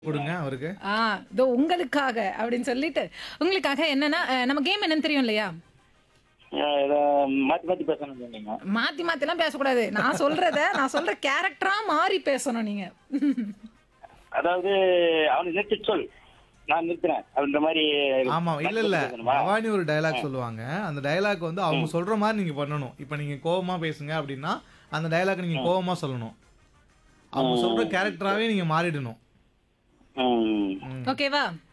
கொடுங்க அவருக்கு ஆ இதோ உங்களுக்காக அப்படின்னு சொல்லிட்டு உங்களுக்காக என்னன்னா அஹ், நம்ம கேம் என்னன்னு தெரியும் இல்லையா அஹ் இத மாத்தி மாத்தி பேசணும் சொன்னீங்க மாத்தி மாத்திலாம் பேசக்கூடாது நான் சொல்றத நான் சொல்ற கேரக்டரா மாறி பேசணும் நீங்க அதாவது அவனை நிறுத்தி சொல் நான் நிறுத்துறேன் அப்படின்ற மாதிரி ஆமா இல்ல இல்ல பேசணுமா? பவானி ஒரு டயலாக் சொல்லுவாங்க அந்த டயலாக் வந்து அவங்க சொல்ற மாதிரி நீங்க பண்ணணும் இப்போ நீங்க கோவமா பேசுங்க அப்படின்னா அந்த டயலாக் நீங்க கோவமா சொல்லணும் அவங்க சொல்ற கேரக்டராவே நீங்க மாறிடணும் ம். ஓகேவா